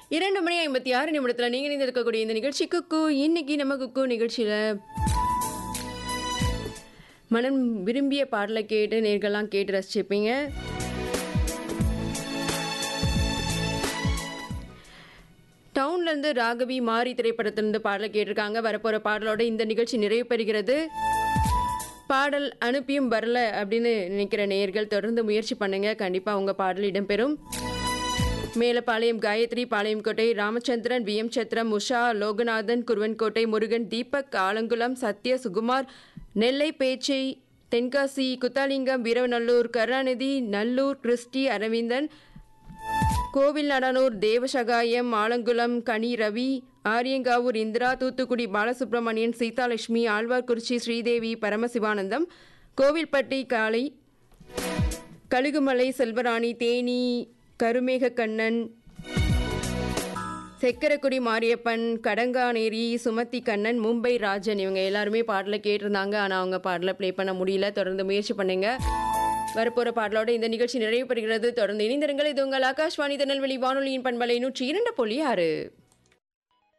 இரண்டு மணி ஐம்பத்தி ஆறு நிமிடத்தில் நீங்கள் இணைந்திருக்கக்கூடிய இந்த நிகழ்ச்சி குக்கு இன்னைக்கு நம்ம குக்கு நிகழ்ச்சியில் மனம் விரும்பிய பாடலை கேட்டு நேர்கள்லாம் கேட்டு ரசிச்சிருப்பீங்க டவுன்லேருந்து ராகவி மாரி திரைப்படத்திலிருந்து பாடலை கேட்டிருக்காங்க வரப்போகிற பாடலோட இந்த நிகழ்ச்சி நிறைவு பெறுகிறது பாடல் அனுப்பியும் வரல அப்படின்னு நினைக்கிற நேயர்கள் தொடர்ந்து முயற்சி பண்ணுங்க கண்டிப்பாக உங்கள் பாடல் இடம்பெறும் மேலப்பாளையம் காயத்ரி பாளையங்கோட்டை ராமச்சந்திரன் வி எம் சத்திரம் உஷா லோகநாதன் குருவன்கோட்டை முருகன் தீபக் ஆலங்குளம் சத்ய சுகுமார் நெல்லை பேச்சை தென்காசி குத்தாலிங்கம் வீரவநல்லூர் கருணாநிதி நல்லூர் கிறிஸ்டி அரவிந்தன் கோவில் நடனூர் தேவசகாயம் ஆலங்குளம் கனி ரவி ஆரியங்காவூர் இந்திரா தூத்துக்குடி பாலசுப்ரமணியன் சீதாலட்சுமி ஆழ்வார்குறிச்சி ஸ்ரீதேவி பரமசிவானந்தம் கோவில்பட்டி காளை கழுகுமலை செல்வராணி தேனி கருமேக கண்ணன் செக்கரக்குடி மாரியப்பன் கடங்கானேரி சுமதி கண்ணன் மும்பை ராஜன் இவங்க எல்லாருமே பாடலை கேட்டிருந்தாங்க ஆனால் அவங்க பாடலை ப்ளே பண்ண முடியல தொடர்ந்து முயற்சி பண்ணுங்க வரப்போற பாடலோட இந்த நிகழ்ச்சி நிறைவு பெறுகிறது தொடர்ந்து இணைந்திருங்கள் இது உங்கள் ஆகாஷ்வாணி திருநெல்வேலி வானொலியின் பண்பலை நூற்றி இரண்டு புள்ளி ஆறு